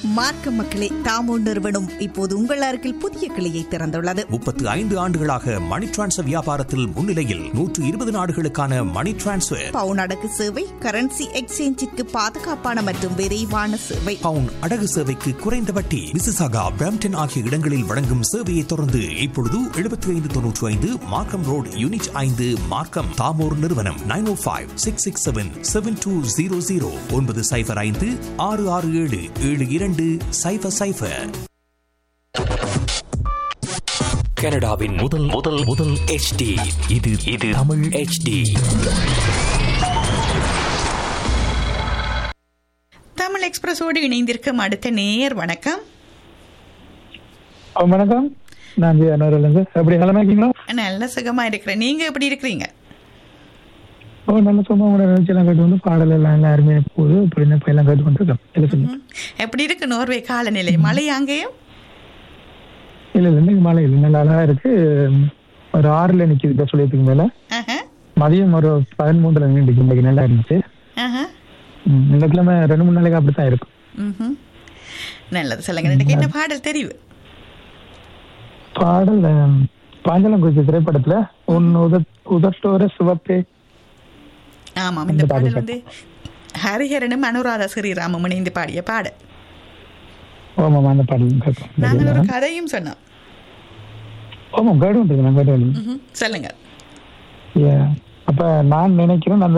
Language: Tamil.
மார்க்க மக்களே தாமோ நிறுவனம் இப்போது உங்கள் அருகில் புதிய கிளையை திறந்துள்ளது முப்பத்து ஐந்து ஆண்டுகளாக மணி டிரான்ஸ்ஃபர் வியாபாரத்தில் முன்னிலையில் நூற்று இருபது நாடுகளுக்கான மணி டிரான்ஸ்ஃபர் பவுன் அடகு சேவை கரன்சி எக்ஸ்சேஞ்சிற்கு பாதுகாப்பான மற்றும் விரைவான சேவை பவுன் அடகு சேவைக்கு குறைந்த வட்டி மிசிசாகா பிரம்டன் ஆகிய இடங்களில் வழங்கும் சேவையை தொடர்ந்து இப்பொழுது எழுபத்தி ஐந்து தொன்னூற்றி ஐந்து மார்க்கம் ரோட் யூனிட் ஐந்து மார்க்கம் தாமோர் நிறுவனம் nine O five six six seven seven two zero zero ஒன்பது சைஃபர் ஐந்து ஆறு ஆறு ஏழு ஏழு இரண்டு சைஃபர் சைஃபர் கனடாவின் முதல் முதல் முதல் HD இது இது தமிழ் HD தமிழ் எக்ஸ்பிரஸோடு இணைந்திருக்கும் அடுத்த நேர் வணக்கம் ஆ, வணக்கம் நான் ஜி அனுவரிலிருந்து எப்படி நிலமா இருக்கீங்களா நல்ல சுகமா இருக்கிறேன் நீங்க எப்படி இருக்கிறீங்க ஓ நல்ல சும்மா உங்களோட நிகழ்ச்சியெல்லாம் கேட்டு வந்து பாடல் எல்லாம் எல்லாம் அருமையாக போகுது அப்படின்னு இப்போ எல்லாம் கேட்டு கொண்டிருக்கேன் இல்லை சொல்லுங்க ம். எப்படி இருக்கு நோர்வே காலநிலை மழை அங்கேயும் இல்லை இல்லை இன்னைக்கு மழை இல்லை நல்ல அழகா இருக்கு ஒரு ஆறுல நிற்கிது இப்போ சொல்லியிருக்கீங்க மேல ஆஹா, மதியம் ஒரு பதிமூன்றுல நின்றுச்சு இன்னைக்கு நல்லா இருந்துச்சு ஆஹா. ம், இந்த கிழமை ரெண்டு மூணு நாளைக்கு அப்படித்தான் இருக்கும் ம்ஹும். நல்லது சொல்லுங்க எனக்கு என்ன பாடல் தெரிவு பாடல் ஆம், பாஞ்சலங்குறிச்சி திரைப்படத்துல உன் உத உதட்டோர சிவப்பே ஆமாம் இந்த பாடல் வந்து ஹரிஹரனும் அனுராதா ஸ்ரீராமம் இணைந்து பாடிய பாடல் ஓமாம் அந்த பாடல் கேட்போம் நாங்கள் ஒரு கதையும் சொன்னோம் ஓமாம் கேட்டு வந்துருக்கு நான் கேட்டு ம்ஹும். சொல்லுங்க அப்ப நான் நினைக்கிறேன் அந்த